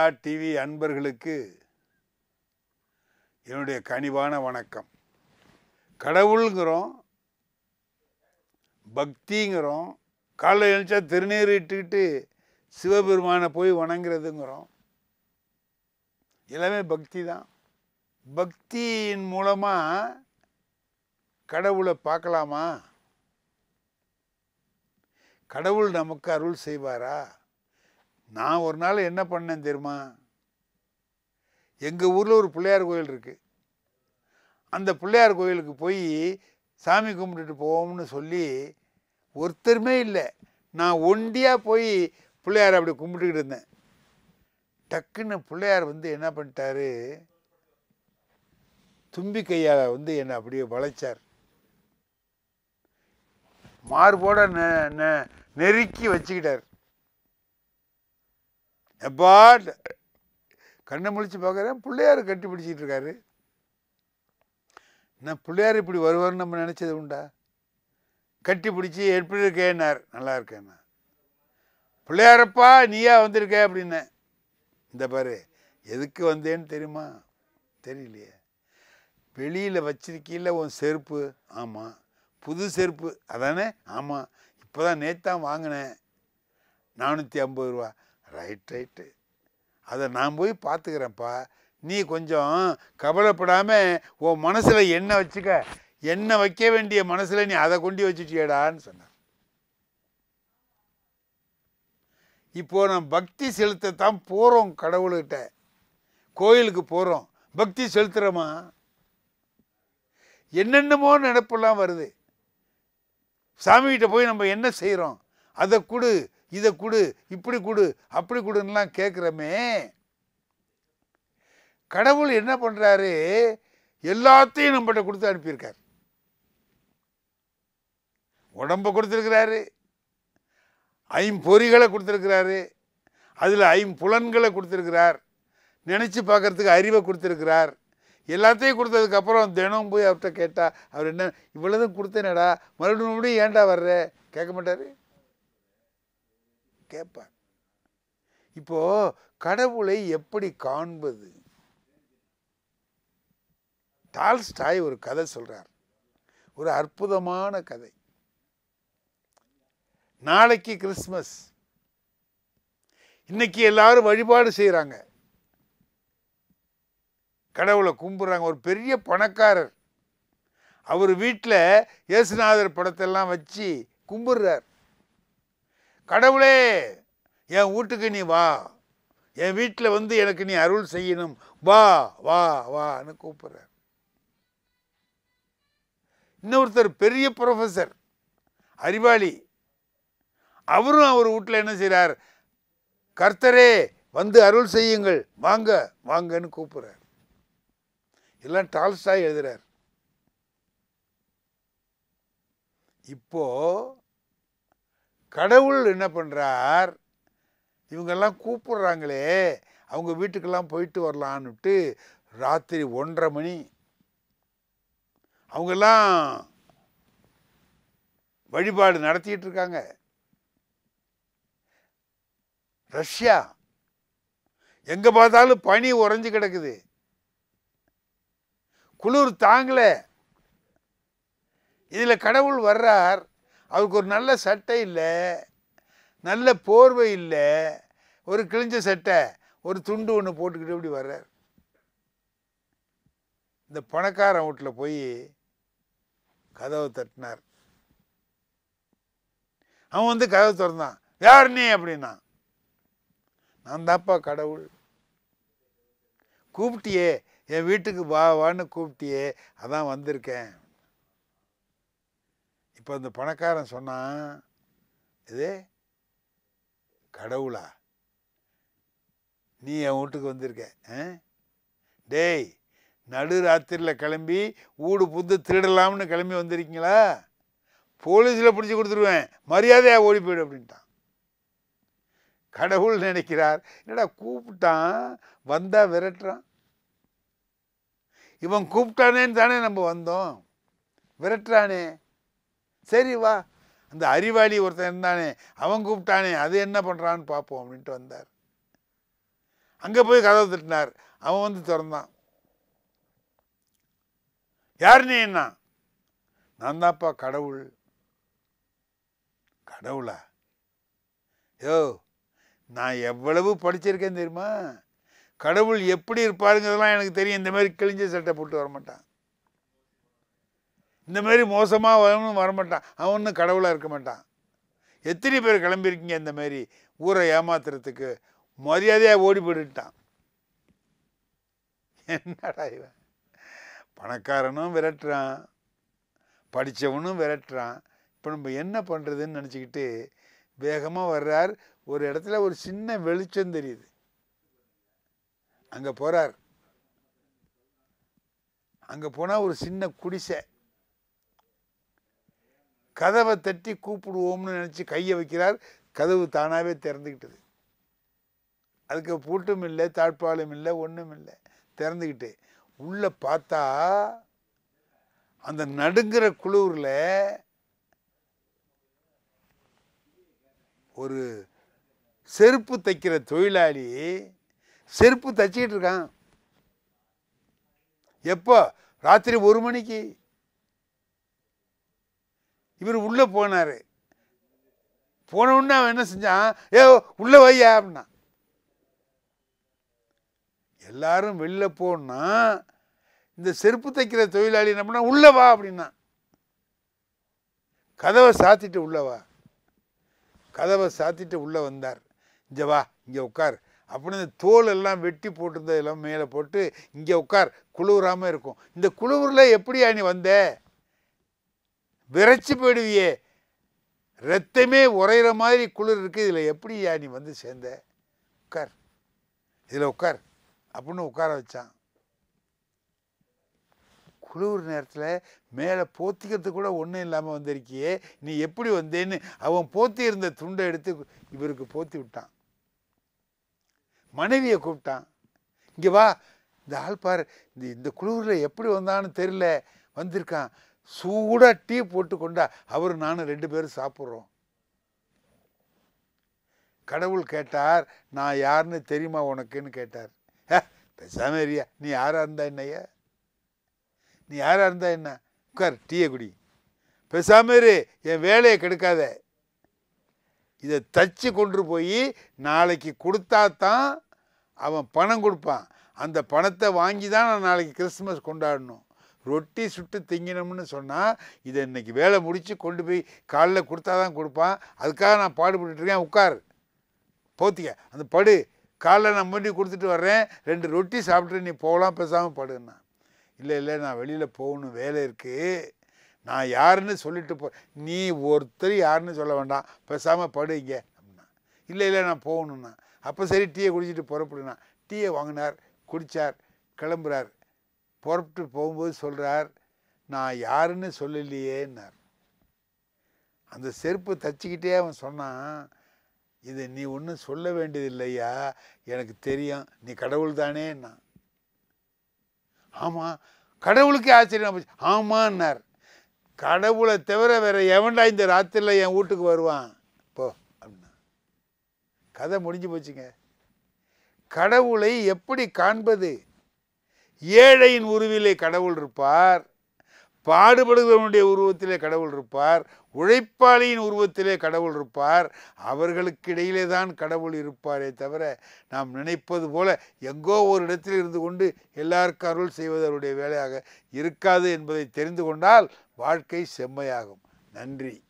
TV அன்பர்களுக்கு என்னுடைய கனிவான வணக்கம் கடவுளுங்கிறோம் பக்திங்கிறோம் காலைல எழுந்தா திருநீர் இட்டுக்கிட்டு சிவபெருமானை போய் வணங்குறதுங்கிறோம் எல்லாமே பக்தி தான் பக்தியின் மூலமாக கடவுளை பார்க்கலாமா கடவுள் நமக்கு அருள் செய்வாரா நான் ஒரு நாள் என்ன பண்ணேன் தெரியுமா எங்கள் ஊரில் ஒரு பிள்ளையார் கோயில் இருக்குது அந்த பிள்ளையார் கோயிலுக்கு போய் சாமி கும்பிட்டுட்டு போவோம்னு சொல்லி ஒருத்தருமே இல்லை நான் ஒண்டியாக போய் பிள்ளையார் அப்படி கும்பிட்டுக்கிட்டு இருந்தேன் டக்குன்னு பிள்ளையார் வந்து என்ன பண்ணிட்டாரு தும்பி கையால் வந்து என்னை அப்படியே வளைச்சார் மார்போட நெ- நெ- நெருக்கி வச்சுக்கிட்டார் எப்பா கண்ணை முழிச்சு பார்க்குறேன் பிள்ளையார் கட்டி பிடிச்சிட்டு இருக்காரு நான் பிள்ளையார் இப்படி வருவார்னு நம்ம நினச்சது உண்டா கட்டி பிடிச்சி எப்படி இருக்கேன்னார் நல்லா இருக்கேன்னா பிள்ளையாரப்பா நீயா வந்திருக்க அப்படின்னேன் இந்த பாரு எதுக்கு வந்தேன்னு தெரியுமா தெரியலையே வெளியில் வச்சிருக்கீல்ல உன் செருப்பு ஆமாம் புது செருப்பு அதானே ஆமாம் இப்போ தான் நேத்தான் வாங்கினேன் நானூற்றி ஐம்பது ரூபா ரைட் ரைட்டு அதை நான் போய் பார்த்துக்கிறேன்ப்பா நீ கொஞ்சம் கவலைப்படாமல் உன் மனசில் என்ன வச்சுக்க என்ன வைக்க வேண்டிய மனசில் நீ அதை கொண்டு வச்சுட்டியடான்னு சொன்னார் இப்போ நான் பக்தி செலுத்தத்தான் போகிறோம் கடவுள்கிட்ட கோயிலுக்கு போகிறோம் பக்தி செலுத்துகிறோமா என்னென்னமோ நினப்பெல்லாம் வருது சாமிகிட்ட போய் நம்ம என்ன செய்கிறோம் அதை கொடு இதை கொடு இப்படி கொடு அப்படி கொடுன்னுலாம் கேட்குறோமே கடவுள் என்ன பண்ணுறாரு எல்லாத்தையும் நம்மகிட்ட கொடுத்து அனுப்பியிருக்கார் உடம்பை கொடுத்துருக்கிறாரு ஐம்பொறிகளை கொடுத்துருக்கிறாரு அதில் ஐம்புலன்களை கொடுத்துருக்கிறார் நினச்சி பார்க்கறதுக்கு அறிவை கொடுத்துருக்கிறார் எல்லாத்தையும் கொடுத்ததுக்கப்புறம் தினம் போய் அவர்கிட்ட கேட்டால் அவர் என்ன இவ்வளோதும் கொடுத்தேனடா மறுபடியும் மறுபடியும் ஏன்டா வர்ற கேட்க மாட்டார் கேட்பார் இப்போ கடவுளை எப்படி காண்பது டால்ஸ்டாய் ஒரு கதை சொல்றார் ஒரு அற்புதமான கதை நாளைக்கு கிறிஸ்மஸ் இன்னைக்கு எல்லாரும் வழிபாடு செய்கிறாங்க கடவுளை கும்பிட்றாங்க ஒரு பெரிய பணக்காரர் அவர் வீட்டில் இயேசுநாதர் படத்தெல்லாம் வச்சு கும்பிடுறார் கடவுளே என் வீட்டுக்கு நீ வா என் வீட்டில் வந்து எனக்கு நீ அருள் செய்யணும் வா வா வான்னு கூப்பிடுறார் இன்னொருத்தர் பெரிய ப்ரொஃபஸர் அறிவாளி அவரும் அவர் வீட்டில் என்ன செய்கிறார் கர்த்தரே வந்து அருள் செய்யுங்கள் வாங்க வாங்கன்னு கூப்பிடுறார் எல்லாம் டால்ஸ்டாய் எழுதுறார் இப்போ கடவுள் என்ன பண்ணுறார் இவங்கெல்லாம் கூப்பிடுறாங்களே அவங்க வீட்டுக்கெல்லாம் போயிட்டு வரலான்னுட்டு ராத்திரி ஒன்றரை மணி அவங்கெல்லாம் வழிபாடு நடத்திட்டு இருக்காங்க ரஷ்யா எங்கே பார்த்தாலும் பனி உறைஞ்சு கிடக்குது குளிர் தாங்கல இதில் கடவுள் வர்றார் அவருக்கு ஒரு நல்ல சட்டை இல்லை நல்ல போர்வை இல்லை ஒரு கிழிஞ்ச சட்டை ஒரு துண்டு ஒன்று போட்டுக்கிட்டு இப்படி வர்றார் இந்த பணக்காரன் வீட்டில் போய் கதவை தட்டினார் அவன் வந்து கதவை திறந்தான் யார் நீ அப்படின்னா நான் தான்ப்பா கடவுள் கூப்பிட்டியே என் வீட்டுக்கு வா வான்னு கூப்பிட்டியே அதான் வந்திருக்கேன் இப்போ அந்த பணக்காரன் சொன்னான் இது கடவுளா நீ என் வீட்டுக்கு வந்திருக்க ஆ? டேய் நடு ராத்திரியில் கிளம்பி ஊடு புந்து திருடலாம்னு கிளம்பி வந்திருக்கீங்களா போலீஸில் பிடிச்சி கொடுத்துருவேன் மரியாதையாக ஓடி போயிடு அப்படின்ட்டான் கடவுள் நினைக்கிறார் என்னடா கூப்பிட்டான் வந்தா விரட்டுறான் இவன் கூப்பிட்டானேன்னு தானே நம்ம வந்தோம் விரட்டுறானே சரி வா அந்த அறிவாளி ஒருத்தன் இருந்தானே அவன் கூப்பிட்டானே அது என்ன பண்ணுறான்னு பார்ப்போம் அப்படின்ட்டு வந்தார் அங்கே போய் கதவை தட்டினார் அவன் வந்து திறந்தான் யார் நீ என்ன நான் தான்ப்பா கடவுள் கடவுளா யோ நான் எவ்வளவு படிச்சிருக்கேன் தெரியுமா கடவுள் எப்படி இருப்பாருங்கிறதெல்லாம் எனக்கு தெரியும் இந்த மாதிரி கிழிஞ்ச சட்டை போட்டு வரமாட்டான் இந்த மாதிரி மோசமாக வரணும் வரமாட்டான் அவன் ஒன்றும் கடவுளாக இருக்க மாட்டான் எத்தனை பேர் கிளம்பியிருக்கீங்க இந்த மாதிரி ஊரை ஏமாத்துறதுக்கு மரியாதையாக ஓடி போட்டுட்டான் என்னடா இவன் பணக்காரனும் விரட்டுறான் படித்தவனும் விரட்டுறான் இப்போ நம்ம என்ன பண்ணுறதுன்னு நினச்சிக்கிட்டு வேகமாக வர்றார் ஒரு இடத்துல ஒரு சின்ன வெளிச்சம் தெரியுது அங்கே போகிறார் அங்கே போனால் ஒரு சின்ன குடிசை கதவை தட்டி கூப்பிடுவோம்னு நினச்சி கையை வைக்கிறார் கதவு தானாகவே திறந்துக்கிட்டது அதுக்கு பூட்டும் இல்லை தாழ்பாலும் இல்லை ஒன்றும் இல்லை திறந்துக்கிட்டு உள்ளே பார்த்தா அந்த நடுங்கிற குளூரில் ஒரு செருப்பு தைக்கிற தொழிலாளி செருப்பு தைச்சிக்கிட்டு இருக்கான் எப்போ ராத்திரி ஒரு மணிக்கு இவர் உள்ளே போனார் போன உடனே அவன் என்ன செஞ்சான் ஏ உள்ளே வையா அப்படின்னா எல்லாரும் வெளில போனா இந்த செருப்பு தைக்கிற தொழிலாளி என்ன பண்ணா உள்ள வா அப்படின்னா கதவை சாத்திட்டு உள்ள வா கதவை சாத்திட்டு உள்ளே வந்தார் இங்கே வா இங்கே உட்கார் அப்படின்னு இந்த தோல் எல்லாம் வெட்டி போட்டிருந்தது எல்லாம் மேலே போட்டு இங்கே உட்கார் குளிராமல் இருக்கும் இந்த குளிரில் எப்படியா நீ வந்த விரைச்சி போயிடுவியே ரத்தமே உறையிற மாதிரி குளிர் இருக்குது இதில் எப்படியா நீ வந்து சேர்ந்த உட்கார் இதில் உட்கார் அப்படின்னு உட்கார வச்சான் குளிர் நேரத்தில் மேலே போத்திக்கிறதுக்கு கூட ஒன்றும் இல்லாமல் வந்திருக்கியே நீ எப்படி வந்தேன்னு அவன் போத்தி இருந்த துண்டை எடுத்து இவருக்கு போத்தி விட்டான் மனைவியை கூப்பிட்டான் இங்கே வா இந்த ஆள் பாரு இந்த இந்த குளிரில் எப்படி வந்தான்னு தெரியல வந்திருக்கான் சூடாக டீ போட்டு கொண்டா அவர் நானும் ரெண்டு பேரும் சாப்பிட்றோம் கடவுள் கேட்டார் நான் யாருன்னு தெரியுமா உனக்குன்னு கேட்டார் "ஹே, பேசாம இருயா நீ யாரா இருந்தா என்னய்யா நீ யாரா இருந்தா என்ன உட்கார் டீயை குடி பேசாம இரு என் வேலையை கெடுக்காத இதை தச்சு கொண்டு போய் நாளைக்கு கொடுத்தா தான் அவன் பணம் கொடுப்பான் அந்த பணத்தை வாங்கி தான் நான் நாளைக்கு கிறிஸ்மஸ் கொண்டாடணும் ரொட்டி சுட்டு திங்கினோம்னு சொன்னால் இதை இன்னைக்கு வேலை முடித்து கொண்டு போய் காலைல கொடுத்தா தான் கொடுப்பான் அதுக்காக நான் பாடுபட்டுட்டு இருக்கேன் உட்கார் போத்திக்க அந்த படு காலைல நான் பண்ணி கொடுத்துட்டு வர்றேன் ரெண்டு ரொட்டி சாப்பிட்டு நீ போகலாம் பேசாமல் படுன்னா இல்லை இல்லை நான் வெளியில் போகணும் வேலை இருக்குது நான் யாருன்னு சொல்லிட்டு போ நீ ஒருத்தர் யாருன்னு சொல்ல வேண்டாம் பேசாமல் படு இங்க அப்படின்னா இல்லை இல்லை நான் போகணுன்னா அப்போ சரி டீயை குடிச்சிட்டு புறப்படுனா டீயை வாங்கினார் குடித்தார் கிளம்புறார் புறப்பட்டு போகும்போது சொல்கிறார் நான் யாருன்னு சொல்லலையேன்னார் அந்த செருப்பு தச்சுக்கிட்டே அவன் சொன்னான் இதை நீ ஒன்றும் சொல்ல வேண்டியதில்லையா எனக்கு தெரியும் நீ கடவுள் தானேன்னா ஆமாம் கடவுளுக்கே ஆச்சரியம் போச்சு ஆமான்னார் கடவுளை தவிர வேற எவன்டா இந்த ராத்திரியில் என் வீட்டுக்கு வருவான் போ அப்படின்னா கதை முடிஞ்சு போச்சுங்க கடவுளை எப்படி காண்பது ஏழையின் உருவிலே கடவுள் இருப்பார் பாடுபடுகிறவனுடைய உருவத்திலே கடவுள் இருப்பார் உழைப்பாளியின் உருவத்திலே கடவுள் இருப்பார் அவர்களுக்கு இடையிலே தான் கடவுள் இருப்பாரே தவிர நாம் நினைப்பது போல எங்கோ ஒரு இடத்தில் இருந்து கொண்டு எல்லாருக்கும் அருள் செய்வது அவருடைய வேலையாக இருக்காது என்பதை தெரிந்து கொண்டால் வாழ்க்கை செம்மையாகும் நன்றி